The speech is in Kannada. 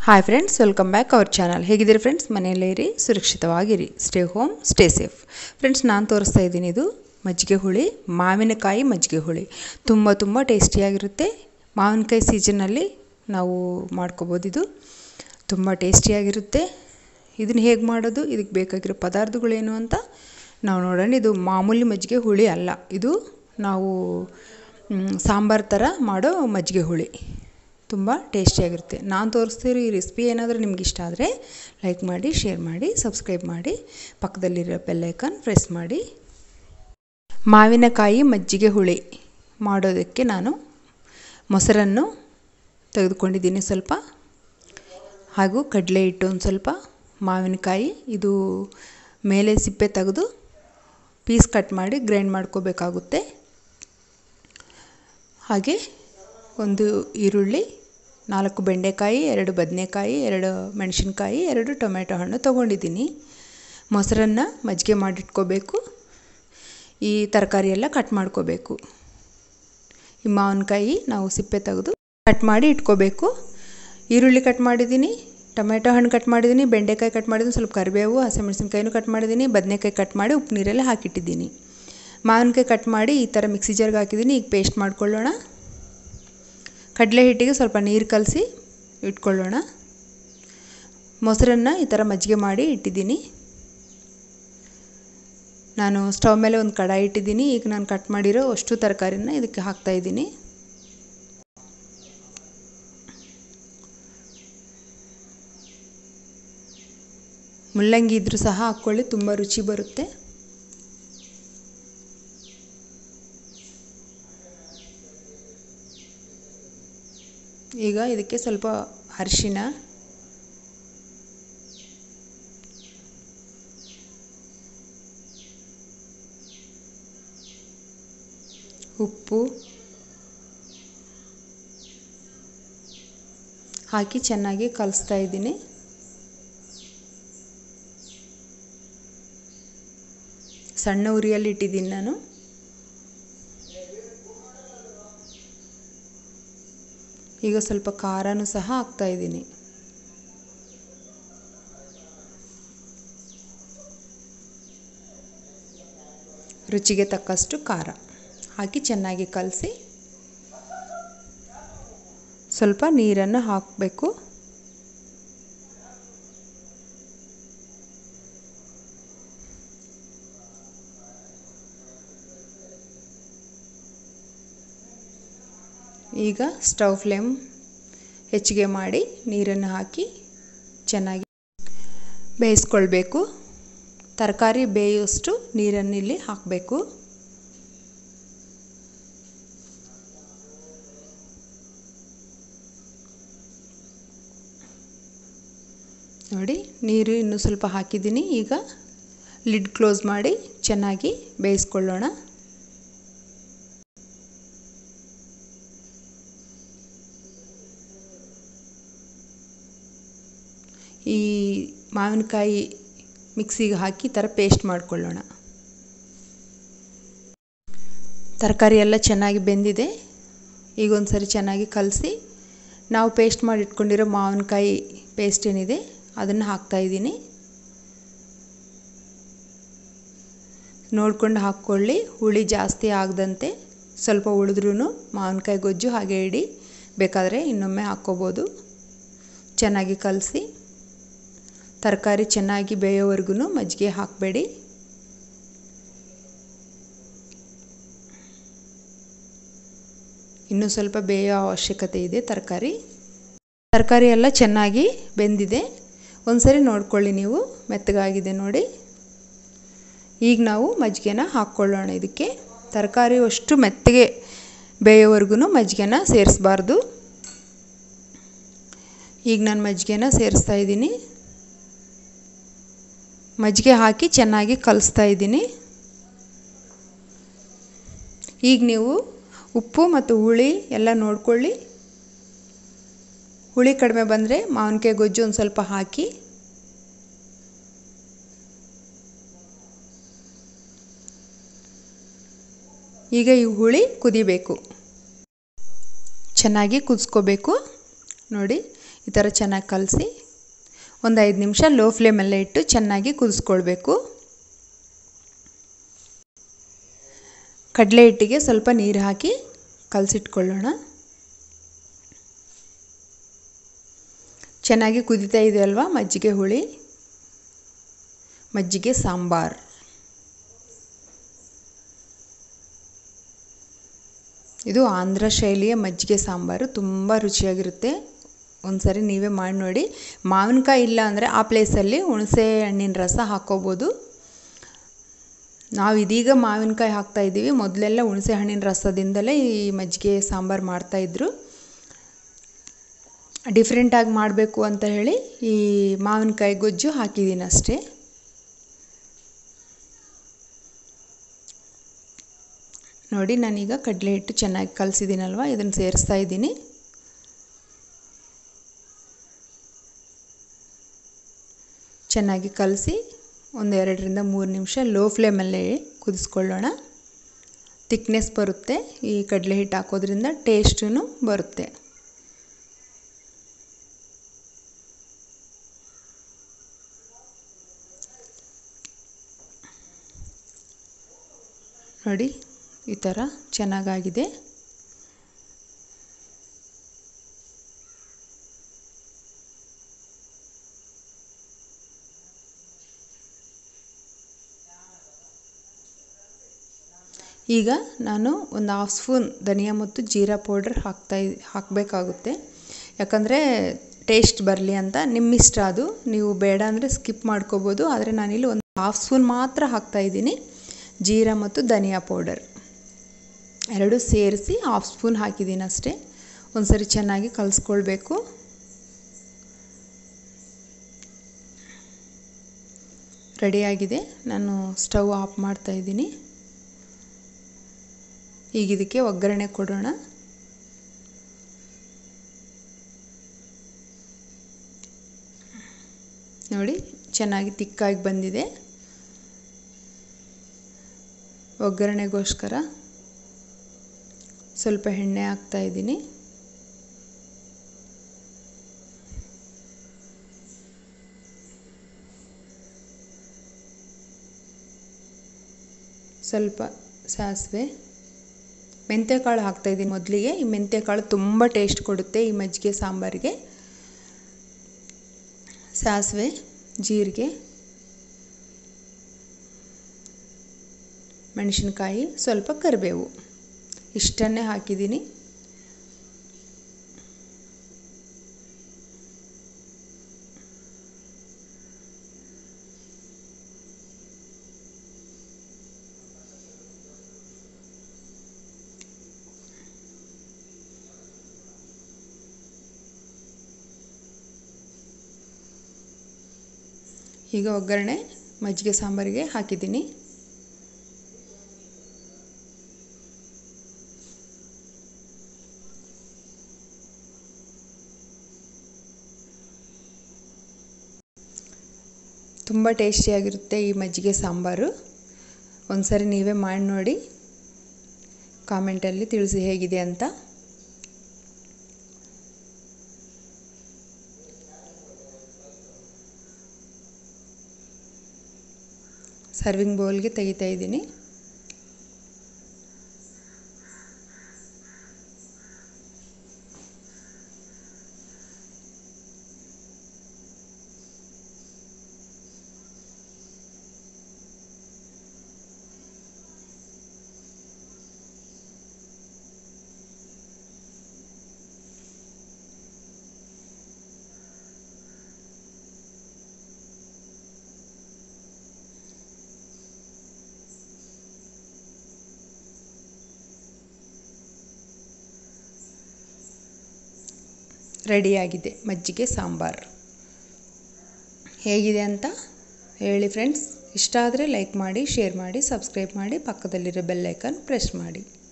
hi friends welcome back our channel ಹೇಗಿದ್ದೀರಿ ಫ್ರೆಂಡ್ಸ್ ಮನೆಯಲ್ಲೇ ಇರಿ ಸುರಕ್ಷಿತವಾಗಿರಿ stay home stay safe friends ನಾನು ತೋರಿಸ್ತಾ ಇದ್ದೀನಿ ಇದು ಮಜ್ಜಿಗೆ ಹುಳಿ ಮಾವಿನಕಾಯಿ ಮಜ್ಜಿಗೆ ಹುಳಿ ತುಂಬ ತುಂಬ ಟೇಸ್ಟಿಯಾಗಿರುತ್ತೆ ಮಾವಿನಕಾಯಿ ಸೀಸನ್ನಲ್ಲಿ ನಾವು ಮಾಡ್ಕೋಬೋದು ಇದು ತುಂಬ ಟೇಸ್ಟಿಯಾಗಿರುತ್ತೆ ಇದನ್ನು ಹೇಗೆ ಮಾಡೋದು ಇದಕ್ಕೆ ಬೇಕಾಗಿರೋ ಪದಾರ್ಥಗಳೇನು ಅಂತ ನಾವು ನೋಡೋಣ ಇದು ಮಾಮೂಲಿ ಮಜ್ಜಿಗೆ ಹುಳಿ ಅಲ್ಲ ಇದು ನಾವು ಸಾಂಬಾರು ಥರ ಮಾಡೋ ಮಜ್ಜಿಗೆ ಹುಳಿ ತುಂಬ ಟೇಸ್ಟಿಯಾಗಿರುತ್ತೆ ನಾನು ತೋರಿಸ್ತಿರೋ ಈ ರೆಸಿಪಿ ಏನಾದರೂ ನಿಮ್ಗೆ ಇಷ್ಟ ಆದರೆ ಲೈಕ್ ಮಾಡಿ ಶೇರ್ ಮಾಡಿ ಸಬ್ಸ್ಕ್ರೈಬ್ ಮಾಡಿ ಪಕ್ಕದಲ್ಲಿರೋ ಬೆಲ್ಲೈಕನ್ ಪ್ರೆಸ್ ಮಾಡಿ ಮಾವಿನಕಾಯಿ ಮಜ್ಜಿಗೆ ಹುಳಿ ಮಾಡೋದಕ್ಕೆ ನಾನು ಮೊಸರನ್ನು ತೆಗೆದುಕೊಂಡಿದ್ದೀನಿ ಸ್ವಲ್ಪ ಹಾಗೂ ಕಡಲೆ ಹಿಟ್ಟು ಒಂದು ಸ್ವಲ್ಪ ಮಾವಿನಕಾಯಿ ಇದು ಮೇಲೆ ಸಿಪ್ಪೆ ತೆಗೆದು ಪೀಸ್ ಕಟ್ ಮಾಡಿ ಗ್ರೈಂಡ್ ಮಾಡ್ಕೋಬೇಕಾಗುತ್ತೆ ಹಾಗೆ ಒಂದು ಈರುಳ್ಳಿ ನಾಲ್ಕು ಬೆಂಡೆಕಾಯಿ ಎರಡು ಬದನೆಕಾಯಿ ಎರಡು ಮೆಣಸಿನ್ಕಾಯಿ ಎರಡು ಟೊಮೆಟೊ ಹಣ್ಣು ತೊಗೊಂಡಿದ್ದೀನಿ ಮೊಸರನ್ನು ಮಜ್ಜಿಗೆ ಮಾಡಿಟ್ಕೋಬೇಕು ಈ ತರಕಾರಿ ಎಲ್ಲ ಕಟ್ ಮಾಡ್ಕೋಬೇಕು ಈ ಮಾವಿನಕಾಯಿ ನಾವು ಸಿಪ್ಪೆ ತೆಗೆದು ಕಟ್ ಮಾಡಿ ಇಟ್ಕೋಬೇಕು ಈರುಳ್ಳಿ ಕಟ್ ಮಾಡಿದ್ದೀನಿ ಟೊಮೆಟೊ ಹಣ್ಣು ಕಟ್ ಮಾಡಿದ್ದೀನಿ ಬೆಂಡೆಕಾಯಿ ಕಟ್ ಮಾಡಿದ್ದೀನಿ ಸ್ವಲ್ಪ ಕರಿಬೇವು ಹಸಿಮೆಣಸಿನ್ಕಾಯಿನೂ ಕಟ್ ಮಾಡಿದ್ದೀನಿ ಬದನೆಕಾಯಿ ಕಟ್ ಮಾಡಿ ಉಪ್ಪು ನೀರಲ್ಲಿ ಹಾಕಿಟ್ಟಿದ್ದೀನಿ ಮಾವಿನಕಾಯಿ ಕಟ್ ಮಾಡಿ ಈ ಥರ ಮಿಕ್ಸಿ ಜಾರ್ಗೆ ಹಾಕಿದ್ದೀನಿ ಈಗ ಪೇಸ್ಟ್ ಮಾಡ್ಕೊಳ್ಳೋಣ ಕಡಲೆ ಹಿಟ್ಟಿಗೆ ಸ್ವಲ್ಪ ನೀರು ಕಲಸಿ ಇಟ್ಕೊಳ್ಳೋಣ ಮೊಸರನ್ನು ಈ ಥರ ಮಜ್ಜಿಗೆ ಮಾಡಿ ಇಟ್ಟಿದ್ದೀನಿ ನಾನು ಸ್ಟವ್ ಮೇಲೆ ಒಂದು ಕಡಾಯಿ ಇಟ್ಟಿದ್ದೀನಿ ಈಗ ನಾನು ಕಟ್ ಮಾಡಿರೋ ಅಷ್ಟು ತರಕಾರಿನ ಇದಕ್ಕೆ ಹಾಕ್ತಾಯಿದ್ದೀನಿ ಮುಲ್ಲಂಗಿ ಇದ್ರೂ ಸಹ ಹಾಕ್ಕೊಳ್ಳಿ ತುಂಬ ರುಚಿ ಬರುತ್ತೆ ಈಗ ಇದಕ್ಕೆ ಸ್ವಲ್ಪ ಅರಿಶಿನ ಉಪ್ಪು ಹಾಕಿ ಚೆನ್ನಾಗಿ ಕಲಿಸ್ತಾ ಇದ್ದೀನಿ ಸಣ್ಣ ಉರಿಯಲ್ಲಿ ಇಟ್ಟಿದ್ದೀನಿ ನಾನು ಈಗ ಸ್ವಲ್ಪ ಖಾರನೂ ಸಹ ಹಾಕ್ತಾ ಇದ್ದೀನಿ ರುಚಿಗೆ ತಕ್ಕಷ್ಟು ಖಾರ ಹಾಕಿ ಚೆನ್ನಾಗಿ ಕಲಸಿ ಸ್ವಲ್ಪ ನೀರನ್ನು ಹಾಕಬೇಕು ಈಗ ಸ್ಟವ್ ಫ್ಲೇಮ್ ಹೆಚ್ಚಿಗೆ ಮಾಡಿ ನೀರನ್ನು ಹಾಕಿ ಚೆನ್ನಾಗಿ ಬೇಯಿಸ್ಕೊಳ್ಬೇಕು ತರಕಾರಿ ಬೇಯುವಷ್ಟು ನೀರನ್ನು ಇಲ್ಲಿ ಹಾಕಬೇಕು ನೋಡಿ ನೀರು ಇನ್ನೂ ಸ್ವಲ್ಪ ಹಾಕಿದ್ದೀನಿ ಈಗ ಲಿಡ್ ಕ್ಲೋಸ್ ಮಾಡಿ ಚೆನ್ನಾಗಿ ಬೇಯಿಸ್ಕೊಳ್ಳೋಣ ಈ ಮಾವಿನಕಾಯಿ ಮಿಕ್ಸಿಗೆ ಹಾಕಿ ಥರ ಪೇಸ್ಟ್ ಮಾಡ್ಕೊಳ್ಳೋಣ ತರಕಾರಿ ಎಲ್ಲ ಚೆನ್ನಾಗಿ ಬೆಂದಿದೆ ಈಗ ಒಂದು ಸರಿ ಚೆನ್ನಾಗಿ ಕಲಸಿ ನಾವು ಪೇಸ್ಟ್ ಮಾಡಿ ಇಟ್ಕೊಂಡಿರೋ ಮಾವಿನಕಾಯಿ ಪೇಸ್ಟ್ ಏನಿದೆ ಅದನ್ನು ಹಾಕ್ತಾಯಿದ್ದೀನಿ ನೋಡ್ಕೊಂಡು ಹಾಕ್ಕೊಳ್ಳಿ ಹುಳಿ ಜಾಸ್ತಿ ಆಗದಂತೆ ಸ್ವಲ್ಪ ಉಳಿದ್ರೂ ಮಾವಿನಕಾಯಿ ಗೊಜ್ಜು ಹಾಗೆ ಇಡಿ ಬೇಕಾದರೆ ಇನ್ನೊಮ್ಮೆ ಹಾಕ್ಕೋಬೋದು ಚೆನ್ನಾಗಿ ಕಲಸಿ ತರಕಾರಿ ಚೆನ್ನಾಗಿ ಬೇಯೋವರೆಗೂ ಮಜ್ಜಿಗೆ ಹಾಕಬೇಡಿ ಇನ್ನೂ ಸ್ವಲ್ಪ ಬೇಯೋ ಅವಶ್ಯಕತೆ ಇದೆ ತರಕಾರಿ ತರಕಾರಿ ಎಲ್ಲ ಚೆನ್ನಾಗಿ ಬೆಂದಿದೆ ಒಂದ್ಸರಿ ನೋಡ್ಕೊಳ್ಳಿ ನೀವು ಮೆತ್ತಗಾಗಿದೆ ನೋಡಿ ಈಗ ನಾವು ಮಜ್ಜಿಗೆನ ಹಾಕ್ಕೊಳ್ಳೋಣ ಇದಕ್ಕೆ ತರಕಾರಿ ಅಷ್ಟು ಮೆತ್ತಗೆ ಬೇಯೋವರೆಗೂ ಮಜ್ಜಿಗೆನ ಸೇರಿಸಬಾರ್ದು ಈಗ ನಾನು ಮಜ್ಜಿಗೆನ ಸೇರಿಸ್ತಾ ಇದ್ದೀನಿ ಮಜ್ಜಿಗೆ ಹಾಕಿ ಚೆನ್ನಾಗಿ ಕಲಿಸ್ತಾ ಇದ್ದೀನಿ ಈಗ ನೀವು ಉಪ್ಪು ಮತ್ತು ಹುಳಿ ಎಲ್ಲ ನೋಡ್ಕೊಳ್ಳಿ ಹುಳಿ ಕಡಿಮೆ ಬಂದರೆ ಮಾವಿನಕಾಯಿ ಗೊಜ್ಜು ಒಂದು ಸ್ವಲ್ಪ ಹಾಕಿ ಈಗ ಈ ಹುಳಿ ಕುದಿಬೇಕು ಚೆನ್ನಾಗಿ ಕುದಿಸ್ಕೋಬೇಕು ನೋಡಿ ಈ ಥರ ಚೆನ್ನಾಗಿ ಕಲಸಿ ಒಂದು ಐದು ನಿಮಿಷ ಲೋ ಫ್ಲೇಮಲ್ಲೇ ಇಟ್ಟು ಚೆನ್ನಾಗಿ ಕುದಿಸ್ಕೊಳ್ಬೇಕು ಕಡಲೆ ಹಿಟ್ಟಿಗೆ ಸ್ವಲ್ಪ ನೀರು ಹಾಕಿ ಕಲಸಿಟ್ಕೊಳ್ಳೋಣ ಚೆನ್ನಾಗಿ ಕುದೀತಾ ಇದೆ ಅಲ್ವಾ ಮಜ್ಜಿಗೆ ಹುಳಿ ಮಜ್ಜಿಗೆ ಸಾಂಬಾರು ಇದು ಆಂಧ್ರ ಶೈಲಿಯ ಮಜ್ಜಿಗೆ ಸಾಂಬಾರು ತುಂಬ ರುಚಿಯಾಗಿರುತ್ತೆ ಒಂದ್ಸರಿ ನೀವೇ ಮಾಡಿ ನೋಡಿ ಮಾವಿನಕಾಯಿ ಇಲ್ಲ ಅಂದರೆ ಆ ಪ್ಲೇಸಲ್ಲಿ ಹುಣಸೆ ಹಣ್ಣಿನ ರಸ ಹಾಕ್ಕೋಬೋದು ನಾವು ಇದೀಗ ಮಾವಿನಕಾಯಿ ಹಾಕ್ತಾ ಇದ್ದೀವಿ ಮೊದಲೆಲ್ಲ ಹುಣಸೆ ಹಣ್ಣಿನ ರಸದಿಂದಲೇ ಈ ಮಜ್ಜಿಗೆ ಸಾಂಬಾರು ಮಾಡ್ತಾಯಿದ್ರು ಡಿಫ್ರೆಂಟಾಗಿ ಮಾಡಬೇಕು ಅಂತ ಹೇಳಿ ಈ ಮಾವಿನಕಾಯಿ ಗೊಜ್ಜು ಹಾಕಿದ್ದೀನಿ ಅಷ್ಟೇ ನೋಡಿ ನಾನೀಗ ಕಡಲೆ ಹಿಟ್ಟು ಚೆನ್ನಾಗಿ ಕಲಸಿದ್ದೀನಲ್ವ ಇದನ್ನು ಸೇರಿಸ್ತಾ ಇದ್ದೀನಿ ಚೆನ್ನಾಗಿ ಕಲಸಿ ಒಂದು ಎರಡರಿಂದ ಮೂರು ನಿಮಿಷ ಲೋ ಫ್ಲೇಮಲ್ಲೇ ಕುದಿಸ್ಕೊಳ್ಳೋಣ ತಿಕ್ನೆಸ್ ಬರುತ್ತೆ ಈ ಕಡಲೆ ಹಿಟ್ಟು ಹಾಕೋದ್ರಿಂದ ಟೇಸ್ಟೂ ಬರುತ್ತೆ ನೋಡಿ ಈ ಥರ ಚೆನ್ನಾಗಾಗಿದೆ ಈಗ ನಾನು ಒಂದು ಹಾಫ್ ಸ್ಪೂನ್ ಧನಿಯಾ ಮತ್ತು ಜೀರಾ ಪೌಡ್ರ್ ಹಾಕ್ತಾ ಹಾಕಬೇಕಾಗುತ್ತೆ ಯಾಕಂದರೆ ಟೇಸ್ಟ್ ಬರಲಿ ಅಂತ ನಿಮ್ಮ ಇಷ್ಟ ಅದು ನೀವು ಬೇಡ ಅಂದರೆ ಸ್ಕಿಪ್ ಮಾಡ್ಕೋಬೋದು ಆದರೆ ನಾನಿಲ್ಲಿ ಒಂದು ಹಾಫ್ ಸ್ಪೂನ್ ಮಾತ್ರ ಹಾಕ್ತಾಯಿದ್ದೀನಿ ಜೀರಾ ಮತ್ತು ಧನಿಯಾ ಪೌಡರ್ ಎರಡು ಸೇರಿಸಿ ಹಾಫ್ ಸ್ಪೂನ್ ಹಾಕಿದ್ದೀನಿ ಅಷ್ಟೇ ಒಂದು ಸರಿ ಚೆನ್ನಾಗಿ ಕಲಿಸ್ಕೊಳ್ಬೇಕು ರೆಡಿಯಾಗಿದೆ ನಾನು ಸ್ಟವ್ ಆಫ್ ಮಾಡ್ತಾಯಿದ್ದೀನಿ ಈಗ ಇದಕ್ಕೆ ಒಗ್ಗರಣೆ ಕೊಡೋಣ ನೋಡಿ ಚೆನ್ನಾಗಿ ತಿಕ್ಕಾಗಿ ಬಂದಿದೆ ಒಗ್ಗರಣೆಗೋಸ್ಕರ ಸ್ವಲ್ಪ ಎಣ್ಣೆ ಹಾಕ್ತಾ ಇದ್ದೀನಿ ಸ್ವಲ್ಪ ಸಾಸಿವೆ ಮೆಂತ್ಯಕಾಳು ಹಾಕ್ತಾಯಿದ್ದೀನಿ ಮೊದಲಿಗೆ ಈ ಮೆಂತ್ಯಕಾಳು ತುಂಬ ಟೇಸ್ಟ್ ಕೊಡುತ್ತೆ ಈ ಮಜ್ಜಿಗೆ ಸಾಂಬಾರಿಗೆ ಸಾಸಿವೆ ಜೀರಿಗೆ ಮೆಣಸಿನ್ಕಾಯಿ ಸ್ವಲ್ಪ ಕರಿಬೇವು ಇಷ್ಟನ್ನೇ ಹಾಕಿದ್ದೀನಿ ಈಗ ಒಗ್ಗರಣೆ ಮಜ್ಜಿಗೆ ಸಾಂಬಾರಿಗೆ ಹಾಕಿದ್ದೀನಿ ತುಂಬ ಟೇಸ್ಟಿಯಾಗಿರುತ್ತೆ ಈ ಮಜ್ಜಿಗೆ ಸಾಂಬಾರು ಒಂದ್ಸರಿ ನೀವೇ ಮಾಡಿ ನೋಡಿ ಕಾಮೆಂಟಲ್ಲಿ ತಿಳಿಸಿ ಹೇಗಿದೆ ಅಂತ ಸರ್ವಿಂಗ್ ಬೌಲ್ಗೆ ತೆಗಿತಾ ಇದ್ದೀನಿ ರೆಡಿಯಾಗಿದೆ ಮಜ್ಜಿಗೆ ಸಾಂಬಾರು ಹೇಗಿದೆ ಅಂತ ಹೇಳಿ ಫ್ರೆಂಡ್ಸ್ ಇಷ್ಟ ಆದರೆ ಲೈಕ್ ಮಾಡಿ ಶೇರ್ ಮಾಡಿ ಸಬ್ಸ್ಕ್ರೈಬ್ ಮಾಡಿ ಪಕ್ಕದಲ್ಲಿರೋ ಬೆಲ್ಲೈಕನ್ ಪ್ರೆಸ್ ಮಾಡಿ